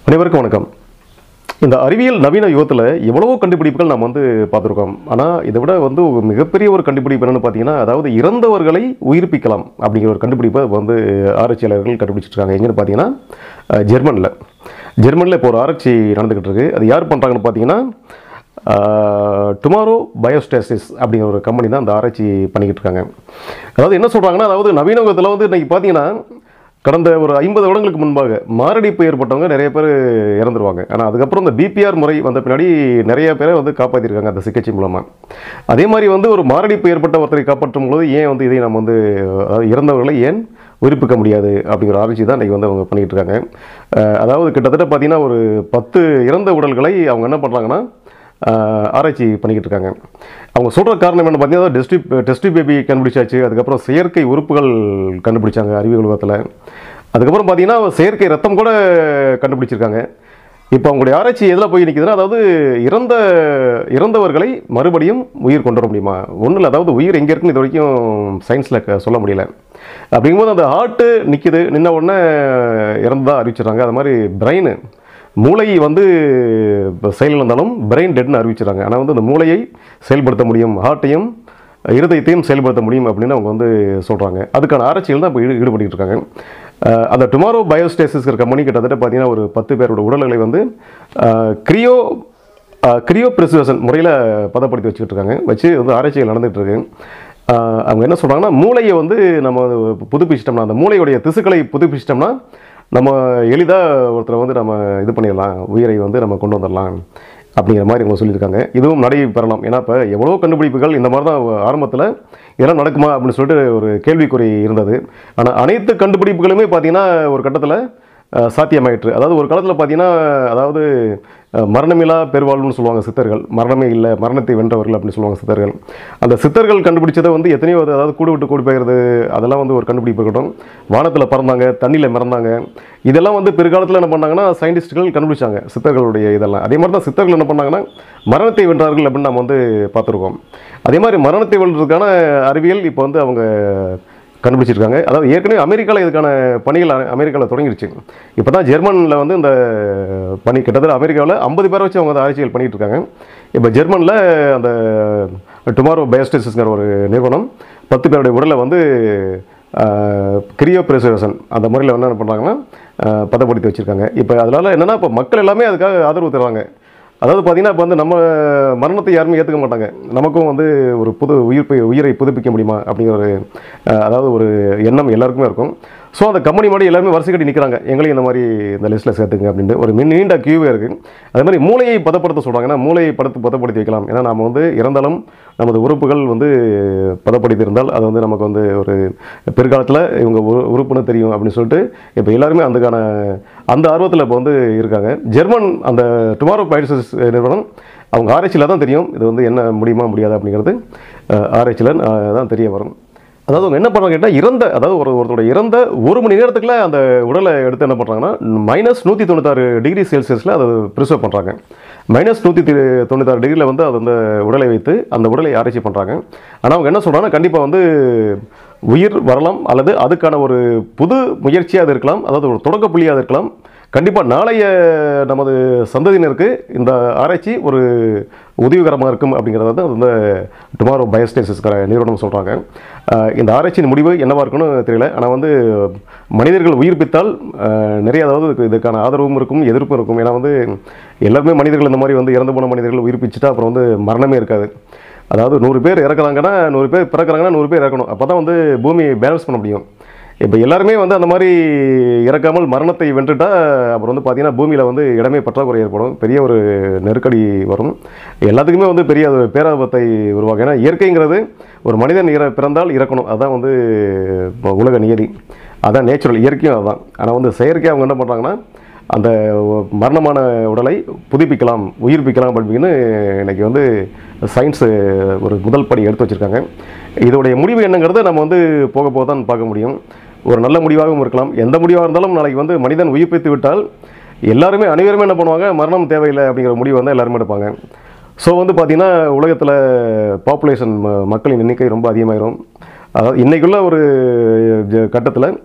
அனைவருக்கும் வணக்கம் இந்த அறிவியல் நவீன யுகத்தில் எவ்வளவோ கண்டுபிடிப்புகள் நம்ம வந்து பார்த்துருக்கோம் ஆனால் இதை விட வந்து ஒரு மிகப்பெரிய ஒரு கண்டுபிடிப்பு என்னன்னு பார்த்தீங்கன்னா அதாவது இறந்தவர்களை உயிர்ப்பிக்கலாம் அப்படிங்கிற ஒரு கண்டுபிடிப்பை வந்து ஆராய்ச்சியாளர்கள் கண்டுபிடிச்சிட்டு இருக்காங்க எங்கன்னு பார்த்தீங்கன்னா அஹ், ஜெர்மனில் ஜெர்மனில் இப்போ ஒரு ஆராய்ச்சி நடந்துக்கிட்டு இருக்கு அது யார் பண்ணுறாங்கன்னு பார்த்தீங்கன்னா டுமாரோ பயோஸ்டேசிஸ் அப்படிங்கிற ஒரு கம்பெனி தான் அந்த ஆராய்ச்சி பண்ணிக்கிட்டு இருக்காங்க அதாவது என்ன சொல்கிறாங்கன்னா அதாவது நவீன யுகத்தில் வந்து இன்னைக்கு பார்த்தீங்கன்னா கடந்த ஒரு ஐம்பது வருடங்களுக்கு முன்பாக மாரடைப்பு ஏற்பட்டவங்க நிறைய பேர் இறந்துருவாங்க ஆனால் அதுக்கப்புறம் இந்த பிபிஆர் முறை வந்த பின்னாடி நிறைய பேரை வந்து காப்பாற்றிருக்காங்க அந்த சிகிச்சை மூலமாக அதே மாதிரி வந்து ஒரு மாரடைப்பு ஏற்பட்ட ஒருத்தரை காப்பாற்றும் போது ஏன் வந்து இதை நம்ம வந்து அதாவது இறந்தவர்களை ஏன் உயிர்ப்பிக்க முடியாது அப்படிங்கிற ஆராய்ச்சி தான் இன்றைக்கி வந்து அவங்க பண்ணிகிட்டு இருக்காங்க அஹ் அதாவது கிட்டத்தட்ட பார்த்தீங்கன்னா ஒரு பத்து இறந்த உடல்களை அவங்க என்ன பண்ணுறாங்கன்னா ஆஹ் ஆராய்ச்சி பண்ணிக்கிட்டு இருக்காங்க அவங்க சொல்கிற காரணம் என்ன பார்த்தீங்கன்னா டெஸ்டி டெஸ்டி பேபி கண்டுபிடிச்சாச்சு அதுக்கப்புறம் செயற்கை உறுப்புகள் கண்டுபிடிச்சாங்க அறிவியல் உலகத்தில் அதுக்கப்புறம் பார்த்தீங்கன்னா செயற்கை ரத்தம் கூட கண்டுபிடிச்சிருக்காங்க இப்போ அவங்களுடைய ஆராய்ச்சி எதில் போய் நிற்குதுன்னா அதாவது இறந்த இறந்தவர்களை மறுபடியும் உயிர் கொண்டு வர முடியுமா ஒன்றும் இல்லை அதாவது உயிர் எங்கே இருக்குன்னு இது வரைக்கும் சயின்ஸில் சொல்ல முடியல அப்படிங்கும்போது அந்த ஹார்ட்டு நிற்கிது நின்ன உடனே இறந்ததா அறிவிச்சிடுறாங்க அது மாதிரி பிரெயின் மூளை வந்து செயல் இருந்தாலும் பிரெயின் டெட்னு அறிவிச்சிடுறாங்க ஆனால் வந்து அந்த மூளையை செயல்படுத்த முடியும் ஹார்ட்டையும் இருதயத்தையும் செயல்படுத்த முடியும் அப்படின்னு அவங்க வந்து சொல்கிறாங்க அதுக்கான ஆராய்ச்சிகள் தான் இப்போ ஈடு ஈடுபட்டு இருக்காங்க அஹ் அந்த டுமாரோ பயோஸ்டேசிஸ்கிற கம்பெனி கிட்டத்தட்ட பார்த்தீங்கன்னா ஒரு பத்து பேரோட உடல்களை வந்து கிரியோ கிரியோ பிரிசுவேஷன் முறையில் பதப்படுத்தி வச்சுக்கிட்டு இருக்காங்க வச்சு வந்து ஆராய்ச்சிகள் நடந்துகிட்டு இருக்கு அஹ் அவங்க என்ன சொல்கிறாங்கன்னா மூளையை வந்து நம்ம புதுப்பிச்சிட்டோம்னா அந்த மூளையுடைய திசுக்களை புதுப்பிச்சிட்டோம்னா நம்ம எளிதாக ஒருத்தரை வந்து நம்ம இது பண்ணிடலாம் உயிரை வந்து நம்ம கொண்டு வந்துடலாம் அப்படிங்கிற மாதிரி அவங்க சொல்லியிருக்காங்க இதுவும் நடைபெறலாம் ஏன்னா இப்போ எவ்வளோ கண்டுபிடிப்புகள் இந்த மாதிரி தான் ஆரம்பத்தில் இதெல்லாம் நடக்குமா அப்படின்னு சொல்லிட்டு ஒரு கேள்விக்குறி இருந்தது ஆனால் அனைத்து கண்டுபிடிப்புகளுமே பார்த்தீங்கன்னா ஒரு கட்டத்தில் அஹ், சாத்தியமாயிற்று அதாவது ஒரு காலத்தில் பார்த்தீங்கன்னா அதாவது அஹ், மரணமில்லா பெருவாழ்வுன்னு சொல்லுவாங்க சித்தர்கள் மரணமே இல்லை மரணத்தை வென்றவர்கள் அப்படின்னு சொல்லுவாங்க சித்தர்கள் அந்த சித்தர்கள் கண்டுபிடிச்சதை வந்து எத்தனையோ அது- அதாவது கூடு விட்டு கூடு போகிறது அதெல்லாம் வந்து ஒரு கண்டுபிடிப்பு இருக்கட்டும் வானத்தில் பறந்தாங்க தண்ணியில் மிறந்தாங்க இதெல்லாம் வந்து பிற்காலத்தில் என்ன பண்ணாங்கன்னா சயின்டிஸ்ட்டுகள் கண்டுபிடிச்சாங்க சித்தர்களுடைய இதெல்லாம் அதே மாதிரி தான் சித்தர்கள் என்ன பண்ணாங்கன்னா மரணத்தை வென்றார்கள் அப்படின்னு நம்ம வந்து பார்த்துருக்கோம் அதே மாதிரி மரணத்தை வெல்றதுக்கான அறிவியல் இப்போ வந்து அவங்க கண்டுபிடிச்சிருக்காங்க அதாவது ஏற்கனவே அமெரிக்காவில் இதுக்கான பணிகள் அ- அமெரிக்காவில் தொடங்கிடுச்சு இப்போ தான் ஜெர்மனில் வந்து இந்த பணி கிட்டத்தட்ட அமெரிக்காவில் ஐம்பது பேரை வச்சு அவங்க வந்து ஆராய்ச்சிகள் பண்ணிட்டு இருக்காங்க இப்போ ஜெர்மனில் அந்த டுமாரோ பயோஸ்டேசிஸ்ங்கிற ஒரு நிறுவனம் பத்து பேருடைய உடலை வந்து கிரியோ பிரிசர்வேஷன் அந்த முறையில் வந்து என்ன பண்ணுறாங்கன்னா ஆஹ், பதப்படுத்தி வச்சுருக்காங்க இப்போ அதனால் என்னென்னா இப்போ மக்கள் எல்லாமே அதுக்காக ஆதரவு தருவாங்க அதாவது பார்த்தீங்கன்னா இப்போ வந்து நம்ம மரணத்தை யாருமே ஏற்றுக்க மாட்டாங்க நமக்கும் வந்து ஒரு புது உயிர்ப்பை உயிரை புதுப்பிக்க முடியுமா அப்படிங்கிற ஒரு அஹ், அதாவது ஒரு எண்ணம் எல்லாருக்குமே இருக்கும் ஸோ அந்த கம்பெனி மாதிரி எல்லாருமே வரிசை கட்டி நிற்கிறாங்க எங்களையும் இந்த மாதிரி இந்த லிஸ்ட்டில் சேர்த்துங்க அப்படின்ட்டு ஒரு மின் நீண்ட கியூவே இருக்குது அதே மாதிரி மூளையை பதப்படுத்த சொல்கிறாங்க ஏன்னா மூளையை படுத்து பதப்படுத்தி வைக்கலாம் ஏன்னா நம்ம வந்து இறந்தாலும் நமது உறுப்புகள் வந்து பதப்படுத்தி இருந்தால் அது வந்து நமக்கு வந்து ஒரு பிற்காலத்தில் இவங்க உறு- உறுப்புன்னு தெரியும் அப்படின்னு சொல்லிட்டு இப்போ எல்லாருமே அதுக்கான அந்த ஆர்வத்தில் இப்போ வந்து இருக்காங்க ஜெர்மன் அந்த டுமாரோ பைடசஸ் நிறுவனம் அவங்க ஆராய்ச்சியில் தான் தெரியும் இது வந்து என்ன முடியுமா முடியாது அப்படிங்கிறது அஹ், ஆராய்ச்சியில் அஹ், தான் தெரிய வரும் அதாவது அவங்க என்ன பண்ணுறாங்க கேட்டால் இறந்த அதாவது ஒரு ஒருத்தரோட இறந்த ஒரு மணி நேரத்துக்குள்ள அந்த உடலை எடுத்து என்ன பண்ணுறாங்கன்னா மைனஸ் நூற்றி தொண்ணூத்தாறு டிகிரி செல்சியஸில் அதை ப்ரிசர்வ் பண்ணுறாங்க மைனஸ் நூற்றி தொண்ணூத்தாறு டிகிரியில் வந்து அது அந்த உடலை வைத்து அந்த உடலை ஆராய்ச்சி பண்ணுறாங்க ஆனால் அவங்க என்ன சொல்கிறாங்கன்னா கண்டிப்பாக வந்து உயிர் வரலாம் அல்லது அதுக்கான ஒரு புது முயற்சியாக அது இருக்கலாம் அதாவது ஒரு தொடக்க புள்ளியாக அது இருக்கலாம் கண்டிப்பாக நாளைய நமது சந்ததியினருக்கு இந்த ஆராய்ச்சி ஒரு உதவிகரமாக இருக்கும் அப்படிங்கிறத வந்து அந்த டுமாரோ பயோஸ்டேசிஸ்கிற நிறுவனம் சொல்கிறாங்க இந்த ஆராய்ச்சியின் முடிவு என்னவாக இருக்குன்னு தெரியல ஆனால் வந்து மனிதர்கள் உயிர்ப்பித்தால் அஹ், நிறைய அதாவது இதுக்கு- இதுக்கான ஆதரவும் இருக்கும் எதிர்ப்பும் இருக்கும் ஏன்னா வந்து எல்லாருமே மனிதர்கள் இந்த மாதிரி வந்து இறந்து போன மனிதர்கள் உயிர்ப்பிச்சுட்டா அப்புறம் வந்து மரணமே இருக்காது அதாவது நூறு பேர் இறக்குறாங்கன்னா நூறு பேர் பிறக்கிறாங்கன்னா நூறு பேர் இறக்கணும் அப்போ தான் வந்து பூமி பேலன்ஸ் பண்ண முடியும் இப்போ எல்லாருமே வந்து அந்த மாதிரி இறக்காமல் மரணத்தை வென்றுட்டா அப்புறம் வந்து பார்த்தீங்கன்னா பூமியில் வந்து இடமே பற்றாக்குறை ஏற்படும் பெரிய ஒரு நெருக்கடி வரும் எல்லாத்துக்குமே வந்து பெரிய ஒரு பேராபத்தை உருவாகும் ஏன்னா இயற்கைங்கிறது ஒரு மனிதன் இற பிறந்தால் இறக்கணும் அதான் வந்து இப்போ உலக நியதி அதான் நேச்சுரல் இயற்கையும் அதுதான் ஆனால் வந்து செயற்கை அவங்க என்ன பண்ணுறாங்கன்னா அந்த மரணமான உடலை புதுப்பிக்கலாம் உயிர்ப்பிக்கலாம் அப்படின்னு இன்னைக்கு வந்து சயின்ஸு ஒரு முதல் படி எடுத்து வச்சுருக்காங்க இதோடைய முடிவு என்னங்கிறத நம்ம வந்து போக போக தான் பார்க்க முடியும் ஒரு நல்ல முடிவாகவும் இருக்கலாம் எந்த முடிவாக இருந்தாலும் நாளைக்கு வந்து மனிதன் உயிர்ப்பித்து விட்டால் எல்லாருமே அனைவருமே என்ன பண்ணுவாங்க மரணம் தேவையில்லை அப்படிங்கிற முடிவு வந்து எல்லாருமே எடுப்பாங்க ஸோ வந்து பார்த்திங்கன்னா உலகத்தில் பாப்புலேஷன் மக்களின் எண்ணிக்கை ரொம்ப அதிகமாயிரும் அதாவது இன்றைக்குள்ள ஒரு கட்டத்தில்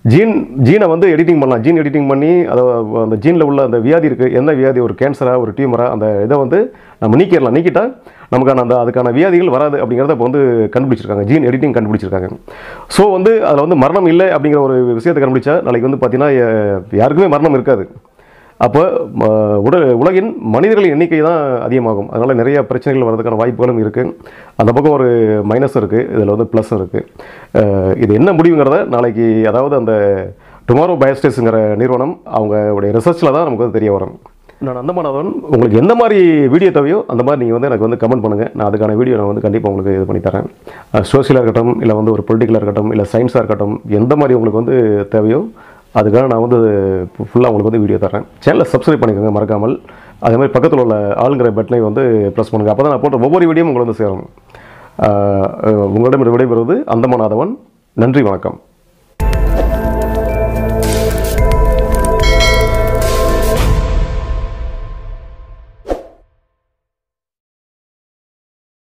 ஜீன் ஜீனை வந்து எடிட்டிங் பண்ணலாம் ஜீன் எடிட்டிங் பண்ணி அதை அந்த ஜீனில் உள்ள அந்த வியாதி இருக்குது என்ன வியாதி ஒரு கேன்சரா ஒரு டியூமரா அந்த இதை வந்து நம்ம நீக்கிடலாம் நீக்கிட்டா நமக்கான அந்த அதுக்கான வியாதிகள் வராது அப்படிங்கிறத இப்போ வந்து கண்டுபிடிச்சிருக்காங்க ஜீன் எடிட்டிங் கண்டுபிடிச்சிருக்காங்க ஸோ வந்து அதில் வந்து மரணம் இல்லை அப்படிங்கிற ஒரு விஷயத்தை கண்டுபிடிச்சா நாளைக்கு வந்து பார்த்தீங்கன்னா யா- யாருக்குமே மரணம் இருக்காது அப்போ ம, உடல் உலகின் மனிதர்களின் எண்ணிக்கை தான் அதிகமாகும் அதனால் நிறைய பிரச்சனைகள் வர்றதுக்கான வாய்ப்புகளும் இருக்குது அந்த பக்கம் ஒரு மைனஸ் இருக்குது இதில் வந்து ப்ளஸ் இருக்குது இது என்ன முடிவுங்கிறத நாளைக்கு அதாவது அந்த டுமாரோ பயோஸ்டேஸுங்கிற நிறுவனம் அவங்களுடைய ரிசர்ச்சில் தான் நமக்கு வந்து தெரிய வரும் நான் அந்தமானவன் உங்களுக்கு எந்த மாதிரி வீடியோ தேவையோ அந்த மாதிரி நீங்கள் வந்து எனக்கு வந்து கமெண்ட் பண்ணுங்கள் நான் அதுக்கான வீடியோ நான் வந்து கண்டிப்பாக உங்களுக்கு இது பண்ணி தரேன் சோஷியலாக இருக்கட்டும் இல்லை வந்து ஒரு பொலிட்டிக்கலாக இருக்கட்டும் இல்லை சயின்ஸாக இருக்கட்டும் எந்த மாதிரி உங்களுக்கு வந்து தேவையோ அதுக்காக நான் வந்து ஃபுல்லாக உங்களுக்கு வந்து வீடியோ தரேன் சேனலை சப்ஸ்கிரைப் பண்ணிக்கோங்க மறக்காமல் அதே மாதிரி பக்கத்தில் உள்ள ஆளுங்கிற பட்டனை வந்து ப்ரெஸ் பண்ணுங்கள் அப்போ தான் நான் போட்ட ஒவ்வொரு வீடியோவும் உங்களை வந்து சேரும் ஆஹ் உங்களிடம் விடைபெறுவது அந்தமானாதவன் நன்றி வணக்கம்